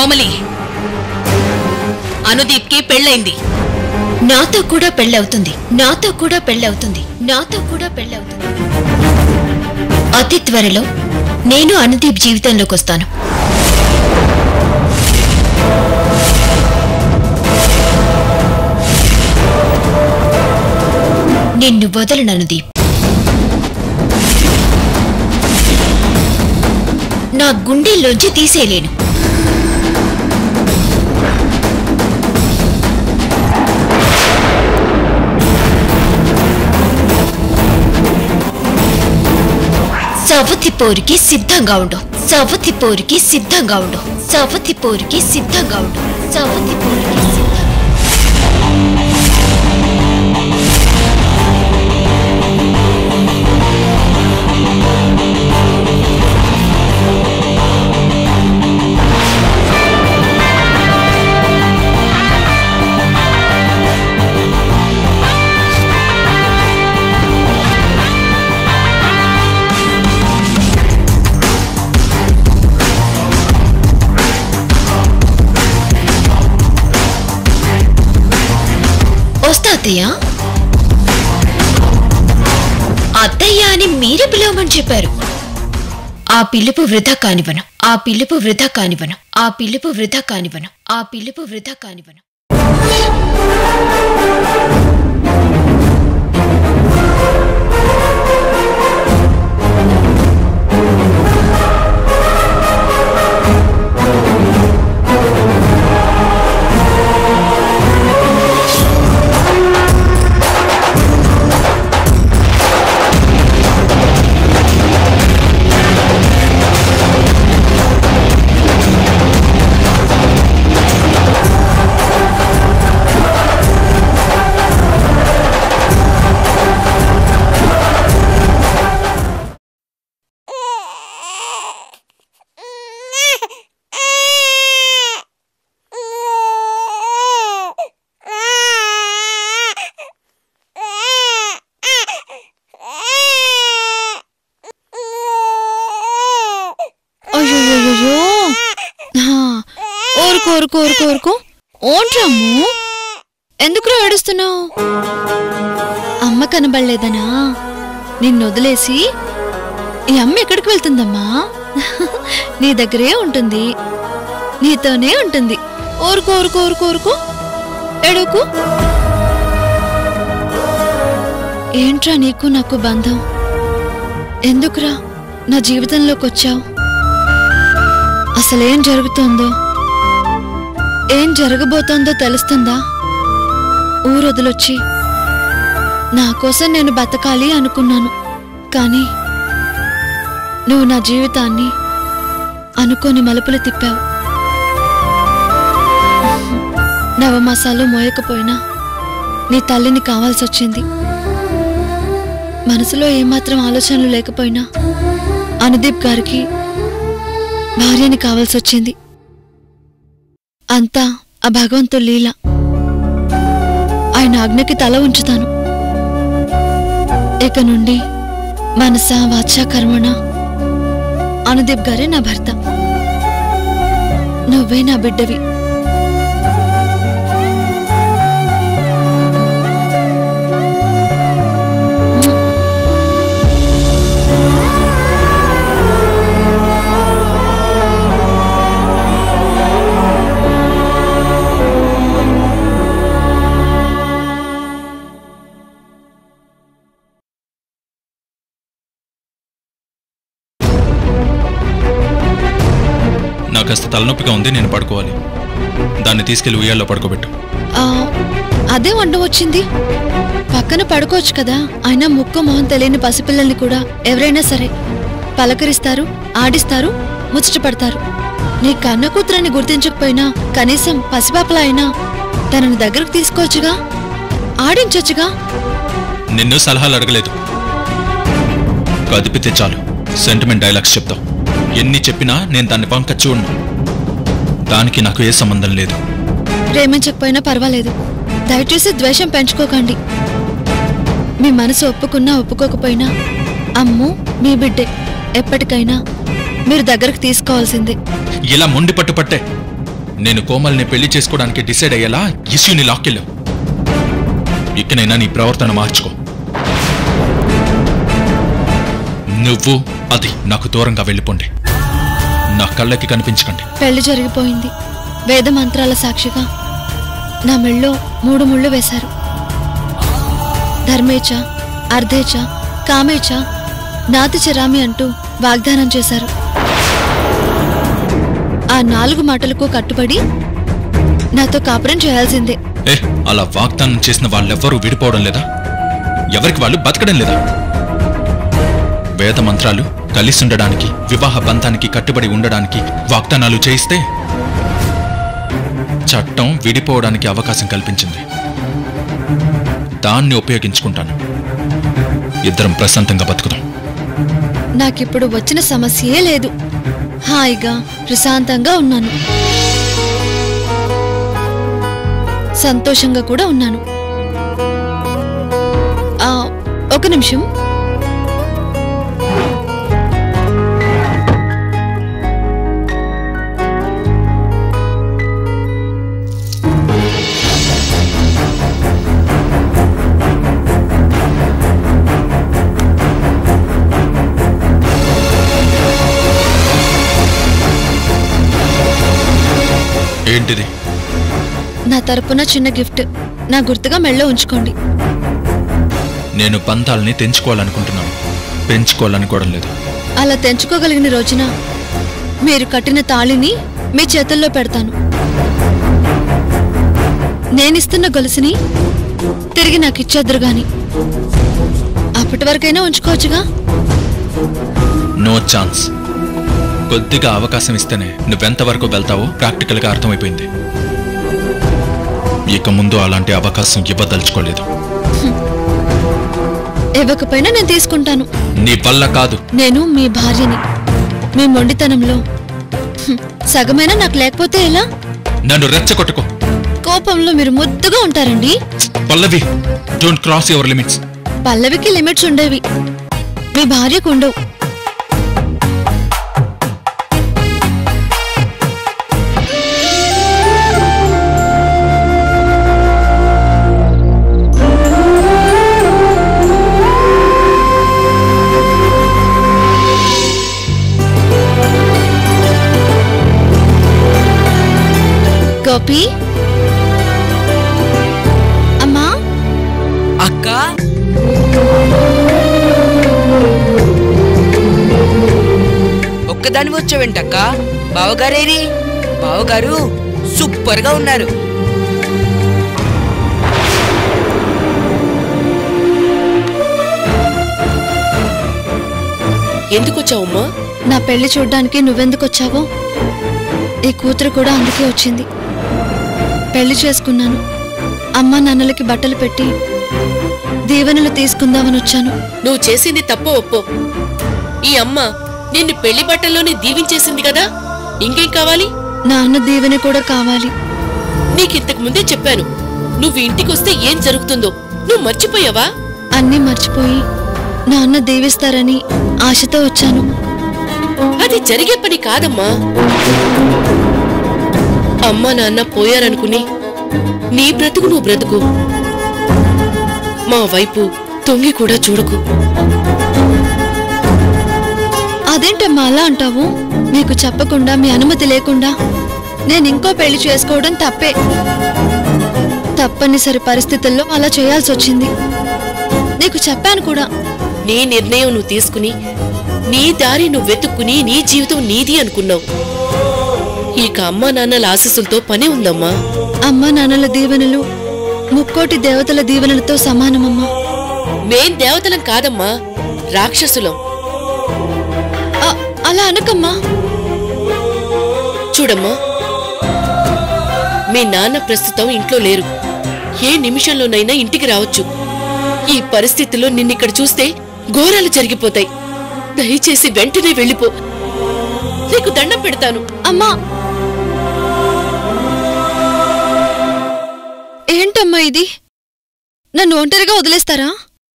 కోమలి అనుదీప్కి పెళ్ళైంది నాతో కూడా పెళ్ళవుతుంది నాతో కూడా పెళ్ళవుతుంది నాతో కూడా పెళ్ళవుతుంది అతి త్వరలో నేను అనుదీప్ జీవితంలోకి వస్తాను నిన్ను వదలను అనుదీప్ నా గుండెల్లోంచి తీసేయలేను సవతి పోరుకి సిద్ధంగా ఉండు సవతి పోరుకి సిద్ధంగా ఉండు సవతి పోరుకి సిద్ధంగా ఉండు సవతి పోరుకి సిద్ధంగా వస్తా అత్తయ్య అత్తయ్య అని మీరే పిలవమని చెప్పారు ఆ పిలుపు వృధా కానివను ఆ పిలుపు వృధా కానివను ఆ పిలుపు వృధా కానివను ఆ పిలుపు వృధా కానివను అయ్యో ఊరుకో ఊరుకో ఊరుకో ఊరుకో ఓంట్రమ్ము ఎందుకు ఏడుస్తున్నావు అమ్మ కనబడలేదనా నిన్ను వదిలేసి ఈ అమ్మ ఎక్కడికి వెళ్తుందమ్మా నీ దగ్గరే ఉంటుంది నీతోనే ఉంటుంది ఊరుకో ఊరుకో ఊరుకో ఊరుకో ఎడుకు ఏంట్రా నీకు నాకు బంధం ఎందుకురా నా జీవితంలోకి వచ్చావు అసలేం జరుగుతోందో ఏం జరగబోతోందో తెలుస్తుందా ఊరొదిలొచ్చి నా కోసం నేను బతకాలి అనుకున్నాను కానీ నువ్వు నా జీవితాన్ని అనుకోని మలుపులు తిప్పావు నవమాసాలు మోయకపోయినా నీ తల్లిని కావాల్సి వచ్చింది మనసులో ఏమాత్రం ఆలోచనలు లేకపోయినా అనుదీప్ గారికి భార్యని కావాల్సి వచ్చింది అంతా ఆ భగవంతు లీల ఆయన ఆజ్ఞకి తల ఉంచుతాను ఇక నుండి మనస వాచ కర్మణ అనుదీప్ గారే నా భర్త నువ్వే నా బిడ్డవి నాకు కాస్త తలనొప్పిగా ఉంది నేను పడుకోవాలి దాన్ని తీసుకెళ్లి ఉయ్యాల్లో పడుకోబెట్టు ఆ, అదే వంట వచ్చింది పక్కన పడుకోవచ్చు కదా అయినా ముక్కు మొహం తెలియని పసిపిల్లల్ని కూడా ఎవరైనా సరే పలకరిస్తారు ఆడిస్తారు ముచ్చట పడతారు నీ కన్న కూతురని గుర్తించకపోయినా కనీసం పసిపాపలా అయినా తనని దగ్గరకు తీసుకోవచ్చుగా ఆడించొచ్చుగా నిన్ను సలహాలు అడగలేదు కదిపితే చాలు సెంటిమెంట్ డైలాగ్స్ చెప్తావు ఎన్ని చెప్పినా నేను దాన్ని వంక చూడను దానికి నాకు ఏ సంబంధం లేదు ప్రేమించకపోయినా పర్వాలేదు దయచేసి ద్వేషం పెంచుకోకండి మీ మనసు ఒప్పుకున్నా ఒప్పుకోకపోయినా అమ్ము మీ బిడ్డే ఎప్పటికైనా మీరు దగ్గరకు తీసుకోవాల్సిందే ఇలా మొండి పట్టు పట్టే నేను కోమల్ని పెళ్లి చేసుకోవడానికి డిసైడ్ అయ్యేలా ఇష్యూని లాక్కెళ్ళావు ఇకనైనా నీ ప్రవర్తన మార్చుకో నువ్వు అది నాకు దూరంగా వెళ్ళిపోండి నా కళ్ళకి కనిపించకండి పెళ్లి జరిగిపోయింది వేద మంత్రాల సాక్షిగా నా మెళ్ళో మూడు ముళ్ళు వేశారు ధర్మేచ అర్ధేచ కామేచ నాతి చరామి అంటూ వాగ్దానం చేశారు ఆ నాలుగు మాటలకు కట్టుబడి నాతో కాపురం చేయాల్సిందే ఏ అలా వాగ్దానం చేసిన వాళ్ళెవ్వరూ విడిపోవడం లేదా ఎవరికి వాళ్ళు బతకడం లేదా వేద మంత్రాలు కలిసి ఉండడానికి వివాహ బంధానికి కట్టుబడి ఉండడానికి వాగ్దానాలు చేయిస్తే చట్టం విడిపోవడానికి అవకాశం కల్పించింది దాన్ని ఉపయోగించుకుంటాను ఇద్దరం ప్రశాంతంగా బతుకుదాం నాకిప్పుడు వచ్చిన సమస్యే లేదు హాయిగా ప్రశాంతంగా ఉన్నాను సంతోషంగా కూడా ఉన్నాను ఆ, ఒక నిమిషం ఏంటిది నా తరపున చిన్న గిఫ్ట్ నా గుర్తుగా మెళ్ళో ఉంచుకోండి నేను బంధాలని తెంచుకోవాలనుకుంటున్నాను పెంచుకోవాలనుకోవడం లేదు అలా తెంచుకోగలిగిన రోజున మీరు కట్టిన తాళిని మీ చేతుల్లో పెడతాను నేనిస్తున్న గొలుసుని తిరిగి నాకు ఇచ్చేద్దరు గాని అప్పటి వరకైనా ఉంచుకోవచ్చుగా నో ఛాన్స్ కొద్దిగా అవకాశం ఇస్తేనే నువ్వెంతవరకు వెళ్తావో ప్రాక్టికల్గా అర్థమైపోయింది ఇక ముందు అలాంటి అవకాశం ఇవ్వదలుచుకోలేదు ఇవ్వకపోయినా నేను తీసుకుంటాను నీ వల్ల కాదు నేను మీ భార్యని మీ మొండితనంలో హ్మ్, సగమైనా నాకు లేకపోతే ఎలా నన్ను రెచ్చగొట్టుకో కోపంలో మీరు ముద్దుగా ఉంటారండి Pallavi don't cross your limits పల్లవికి లిమిట్స్ ఉండేవి మీ భార్యకు ఉండవు గోపి అమ్మా అక్క ఒక్కదాని వచ్చావేంటక్క బావగారేరి బావగారు సూపర్ గా ఉన్నారు ఎందుకు వచ్చావమ్మా నా పెళ్లి చూడ్డానికి నువ్వెందుకు వచ్చావో ఈ కూతురు కూడా అందుకే వచ్చింది పెళ్లి చేసుకున్నాను అమ్మ నాన్నలకి బట్టలు పెట్టి దీవెనలు తీసుకుందామని వచ్చాను నువ్వు చేసింది తప్పో ఒప్పో ఈ అమ్మ నిన్ను పెళ్లి బట్టల్లోనే దీవించేసింది కదా ఇంకేం కావాలి నాన్న దీవెన కూడా కావాలి నీకింతకు ముందే చెప్పాను నువ్వు ఇంటికొస్తే ఏం జరుగుతుందో నువ్వు మర్చిపోయావా అన్నీ మర్చిపోయి నాన్న దీవిస్తారని ఆశతో వచ్చాను అది జరిగే పని కాదమ్మా అమ్మా నాన్న పోయారనుకుని నీ బ్రతుకు నువ్వు బ్రతుకు మా వైపు తొంగి కూడా చూడకు అదేంటమ్మా అలా అంటావు మీకు చెప్పకుండా మీ అనుమతి లేకుండా నేను ఇంకో పెళ్లి చేసుకోవడం తప్పే తప్పనిసరి పరిస్థితుల్లో అలా చేయాల్సి వచ్చింది నీకు చెప్పాను కూడా నీ నిర్ణయం నువ్వు తీసుకుని నీ దారి నువ్వు వెతుక్కుని నీ జీవితం నీది అనుకున్నావు ఇక అమ్మా నాన్నల ఆశీస్సులతో పని ఉందమ్మా అమ్మా నాన్నల దీవెనలు ముక్కోటి దేవతల దీవెనలతో సమానమమ్మా మేం దేవతలం కాదమ్మా రాక్షసులం అ- అలా అనకమ్మా చూడమ్మా మీ నాన్న ప్రస్తుతం ఇంట్లో లేరు ఏ నిమిషంలోనైనా ఇంటికి రావచ్చు ఈ పరిస్థితిలో నిన్నిక్కడ చూస్తే ఘోరాలు జరిగిపోతాయి దయచేసి వెంటనే వెళ్ళిపో నీకు దండం పెడతాను అమ్మా ఏంటమ్మా ఇది నన్ను ఒంటరిగా వదిలేస్తారా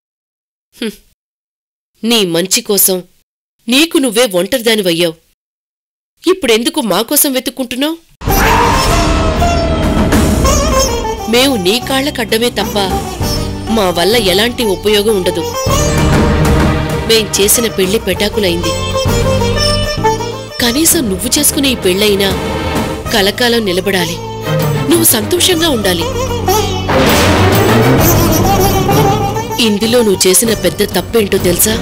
నీ మంచి కోసం నీకు నువ్వే ఒంటరిదానివయ్యావు ఇప్పుడెందుకు మా కోసం వెతుక్కుంటున్నావు మేము నీ కాళ్ళ కడ్డమే తప్ప మా వల్ల ఎలాంటి ఉపయోగం ఉండదు మేం చేసిన పెళ్లి పెటాకులైంది కనీసం నువ్వు చేసుకునే ఈ పెళ్ళైనా కలకాలం నిలబడాలి నువ్వు సంతోషంగా ఉండాలి ఇందులో నువ్వు చేసిన పెద్ద తప్పేంటో తెలుసా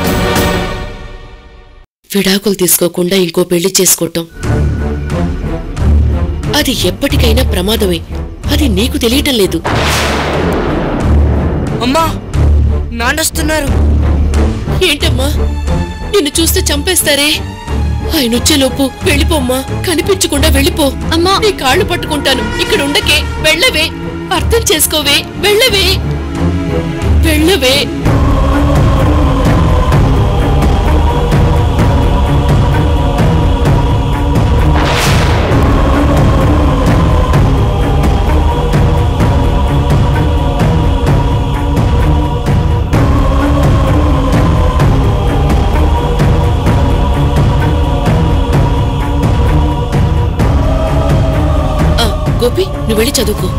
విడాకులు తీసుకోకుండా ఇంకో పెళ్లి చేసుకోవటం అది ఎప్పటికైనా ప్రమాదమే అది నీకు తెలియటం లేదు అమ్మా నాన్నొస్తున్నారు ఏంటమ్మా నిన్ను చూస్తే చంపేస్తారే ఆయన వచ్చేలోపు వెళ్ళిపోమ్మా కనిపించకుండా వెళ్ళిపో అమ్మా నీ కాళ్ళు పట్టుకుంటాను ఇక్కడ ఉండకే వెళ్ళవే అర్థం చేసుకోవే వెళ్ళవే వెళ్ళవే ఆ, గోపి నువ్వు వెళ్ళి చదువుకో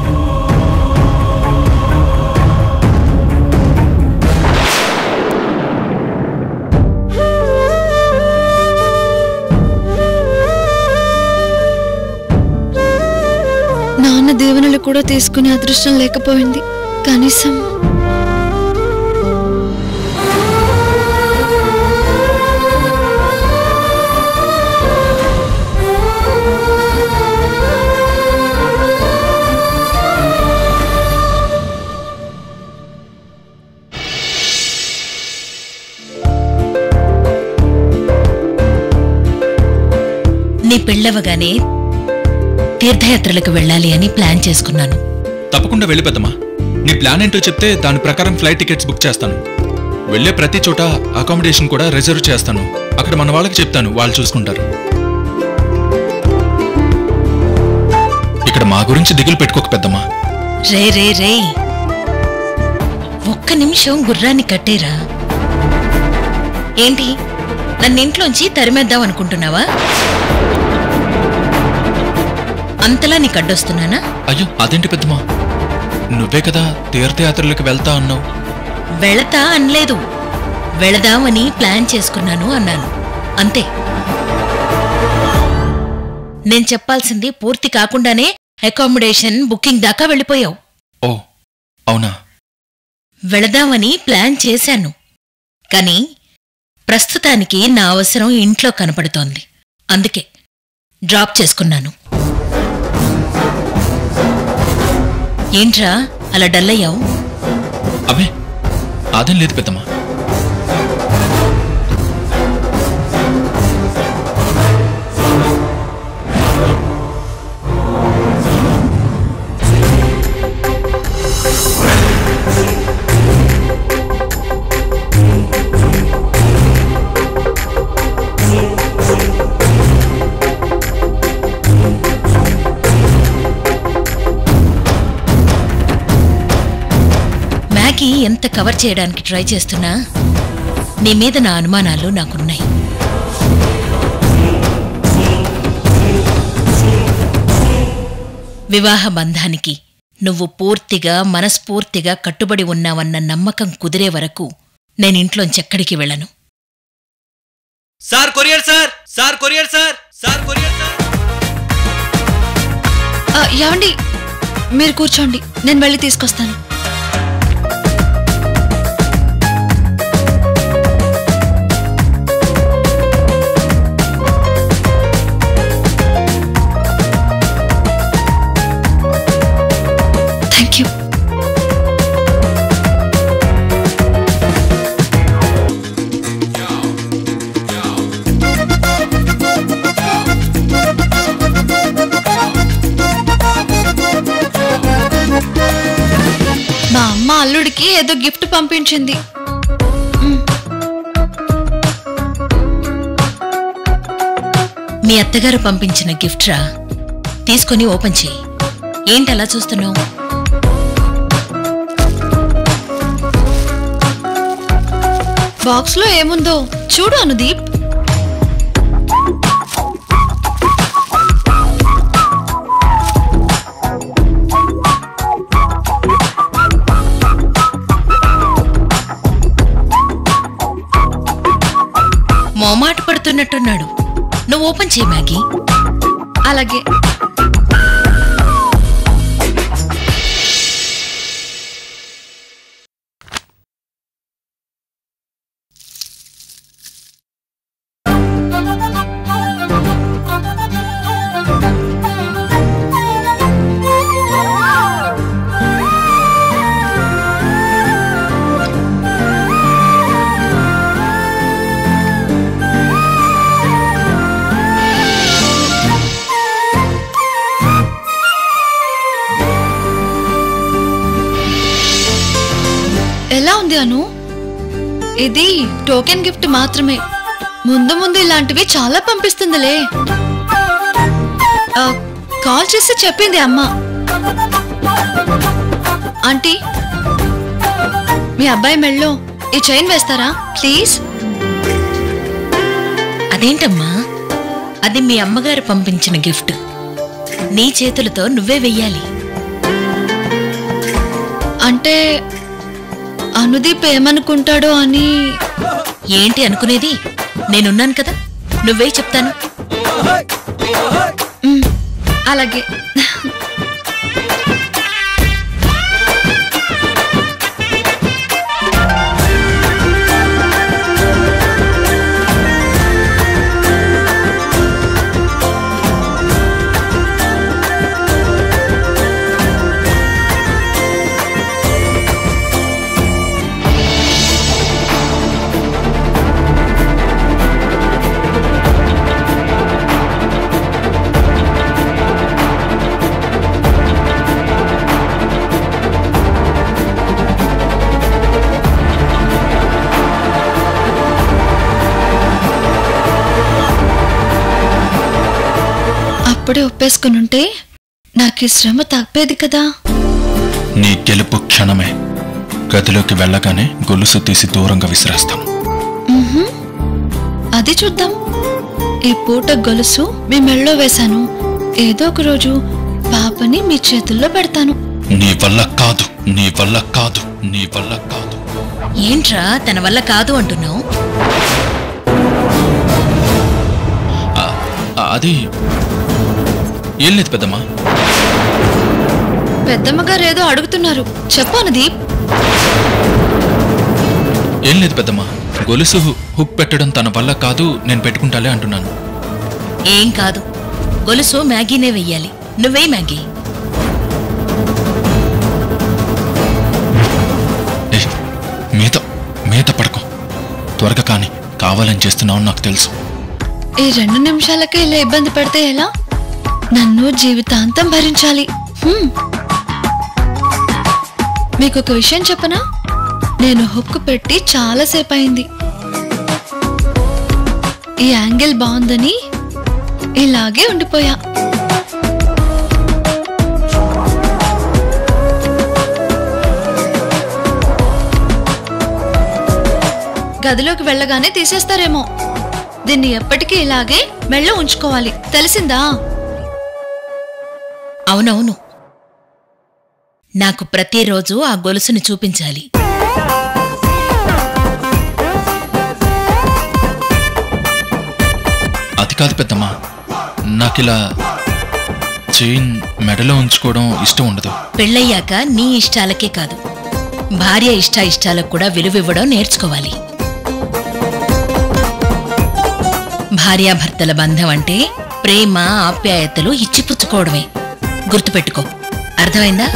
నాన్న దీవెనలు కూడా తీసుకునే అదృష్టం లేకపోయింది కనీసం నీ పెళ్ళవగానే తీర్థయాత్రలకు వెళ్ళాలి అని ప్లాన్ చేసుకున్నాను తప్పకుండా వెళ్ళి పెద్దమ్మా నీ ప్లాన్ ఏంటో చెప్తే దాని ప్రకారం ఫ్లైట్ టికెట్స్ బుక్ చేస్తాను వెళ్ళే ప్రతి చోట అకామిడేషన్ కూడా రిజర్వ్ చేస్తాను అక్కడ మన వాళ్ళకి చెప్తాను వాళ్ళు చూసుకుంటారు ఇక్కడ మా గురించి దిగులు పెట్టుకోక పెద్దమ్మా రే రే రే ఒక్క నిమిషం గుర్రాన్ని కట్టేరా ఏంటి నన్నింట్లోంచి తరిమేద్దాం అనుకుంటున్నావా అంతలా నీకు అడ్డొస్తున్నానా అయ్యో అదేంటి పెద్దమ్మా నువ్వే కదా తీర్థయాత్రలకు వెళ్తా అన్నావు వెళతా అనలేదు వెళదామని ప్లాన్ చేసుకున్నాను అన్నాను అంతే నేను చెప్పాల్సింది పూర్తి కాకుండానే అకామిడేషన్ బుకింగ్ దాకా వెళ్ళిపోయావు ఓ అవునా వెళదామని ప్లాన్ చేశాను కానీ ప్రస్తుతానికి నా అవసరం ఇంట్లో కనపడుతోంది అందుకే డ్రాప్ చేసుకున్నాను ఏంట్రా అలా డల్ అయ్యావు అవే అదేం లేదు పెద్దమ్మా మ్యాగీ ఎంత కవర్ చేయడానికి ట్రై చేస్తున్నా నీ మీద నా అనుమానాలు నాకున్నాయి వివాహ బంధానికి నువ్వు పూర్తిగా మనస్ఫూర్తిగా కట్టుబడి ఉన్నావన్న నమ్మకం కుదిరే వరకు నేనింట్లోంచి ఎక్కడికి వెళ్ళను sir courier sir sir courier sir sir courier sir ఆ, ఏమండి మీరు కూర్చోండి నేను వెళ్ళి తీసుకొస్తాను థ్యాంక్ యూ మా అమ్మ అల్లుడికి ఏదో గిఫ్ట్ పంపించింది మీ అత్తగారు పంపించిన గిఫ్ట్ రా తీసుకొని ఓపెన్ చేయి ఏంటి అలా చూస్తున్నావు బాక్స్ లో ఏముందో చూడు అనుదీప్ ఇచ్చే మ్యాగీ అలాగే ఎలా ఉంది అను ఇది టోకెన్ గిఫ్ట్ మాత్రమే ముందు ముందు ఇలాంటివి చాలా పంపిస్తుందిలే ఆ, కాల్ చేసి చెప్పింది అమ్మ ఆంటీ మీ అబ్బాయి మెళ్ళో ఈ చైన్ వేస్తారా ప్లీజ్ అదేంటమ్మా అది మీ అమ్మగారు పంపించిన గిఫ్ట్ నీ చేతులతో నువ్వే వెయ్యాలి అంటే అనుదీప్ ఏమనుకుంటాడో అని ఏంటి అనుకునేది నేనున్నాను కదా నువ్వే చెప్తాను మ్, అలాగే అప్పుడే ఒప్పేసుకునుంటే నాకు ఈ శ్రమ తప్పేది కదా నీ గెలుపు క్షణమే గదిలోకి వెళ్ళగానే గొలుసు తీసి దూరంగా విసిరేస్తాం అది చూద్దాం ఈ పూట గొలుసు మీ మెళ్ళో వేశాను ఏదో ఒక రోజు పాపని మీ చేతుల్లో పెడతాను నీ వల్ల కాదు నీ వల్ల కాదు నీ వల్ల కాదు ఏంట్రా తన వల్ల కాదు అంటున్నావు ఆ, ఆ, అది ఏం లేదు పెద్దమ్మా పెద్దమ్మగారు ఏదో అడుగుతున్నారు చెప్పు అనుదీప్ ఏం లేదు పెద్దమ్మా గొలుసు హుక్ పెట్టడం తన వల్ల కాదు నేను పెట్టుకుంటాలే అంటున్నాను ఏం కాదు గొలుసు మ్యాగీనే వెయ్యాలి నువ్వే మ్యాగీ ఏ మీత మీత పడకం త్వరగా కాని కావాలని చేస్తున్నావు నాకు తెలుసు ఈ రెండు నిమిషాలకే ఇలా ఇబ్బంది పడితే ఎలా నన్ను జీవితాంతం భరించాలి హ్మ్. మీకు ఒక విషయం చెప్పనా నేను హుక్ పెట్టి చాలాసేపు అయింది ఈ యాంగిల్ బాగుందని ఇలాగే ఉండిపోయా గదిలోకి వెళ్ళగానే తీసేస్తారేమో దీన్ని ఎప్పటికీ ఇలాగే మెళ్ళ ఉంచుకోవాలి తెలిసిందా అవునవును నాకు ప్రతిరోజు ఆ గొలుసుని చూపించాలి అది కాదు పెద్దమ్మా నాకిలా చైన్ మెడలో ఉంచుకోవడం ఇష్టం ఉండదు పెళ్ళయ్యాక నీ ఇష్టాలకే కాదు భార్య ఇష్ట ఇష్టాలకు కూడా విలువివ్వడం నేర్చుకోవాలి భార్యాభర్తల బంధం అంటే ప్రేమ ఆప్యాయతలు ఇచ్చిపుచ్చుకోవడమే గుర్తుపెట్టుకో అర్థమైందా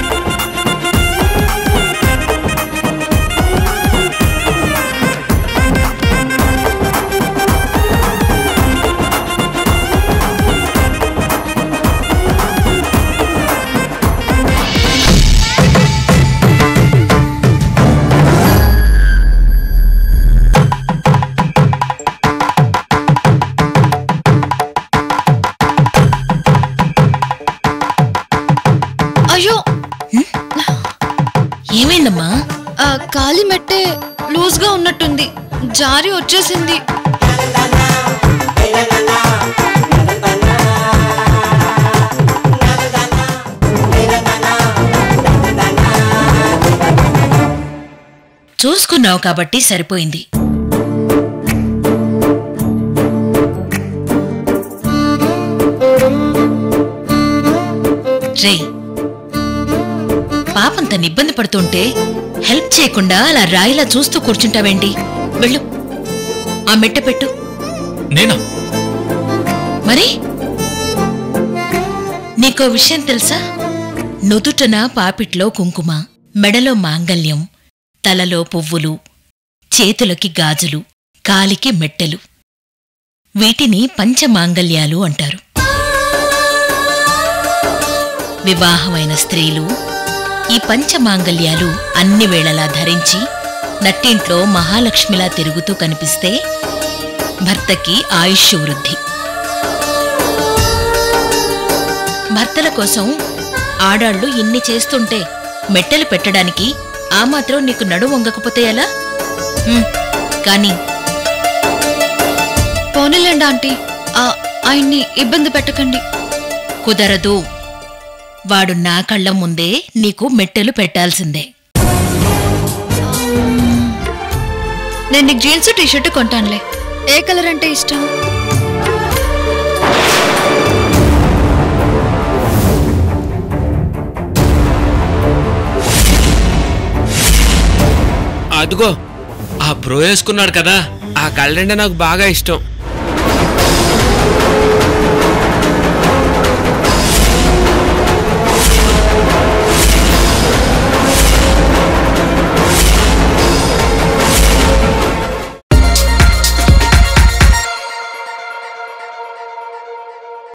అయ్యో ఏమైందమ్మా ఆ కాలి మెట్టే లూజ్ గా ఉన్నట్టుంది జారి వచ్చేసింది చూసుకున్నావు కాబట్టి సరిపోయింది రే పాపం తను ఇబ్బంది పడుతుంటే హెల్ప్ చేయకుండా అలా రాయిలా చూస్తూ కూర్చుంటావేంటి వెళ్ళు ఆ మెట్ట పెట్టు నేనా మరి నీకో విషయం తెలుసా నుదుటన పాపిట్లో కుంకుమ మెడలో మాంగల్యం తలలో పువ్వులు చేతులకి గాజులు కాలికి మెట్టెలు వీటిని పంచమాంగల్యాలు అంటారు వివాహమైన స్త్రీలు ఈ పంచమాంగల్యాలు అన్ని వేళలా ధరించి నట్టింట్లో మహాలక్ష్మిలా తిరుగుతూ కనిపిస్తే భర్తకి ఆయుష్ వృద్ధి భర్తల కోసం ఆడాళ్ళు ఇన్ని చేస్తుంటే మెట్టెలు పెట్టడానికి ఆ మాత్రం నీకు నడు వంగకపోతే ఎలా ఉమ్, కానీ పోనీలేండి ఆంటీ ఆ, ఆయన్ని ఇబ్బంది పెట్టకండి కుదరదు వాడు నా కళ్ళ ముందే నీకు మెట్టెలు పెట్టాల్సిందే నేను నీకు జీన్స్ టీషర్ట్ కొంటానులే ఏ కలర్ అంటే ఇష్టం అదిగో ఆ బ్రో వేసుకున్నాడు కదా ఆ కలర్ అంటే నాకు బాగా ఇష్టం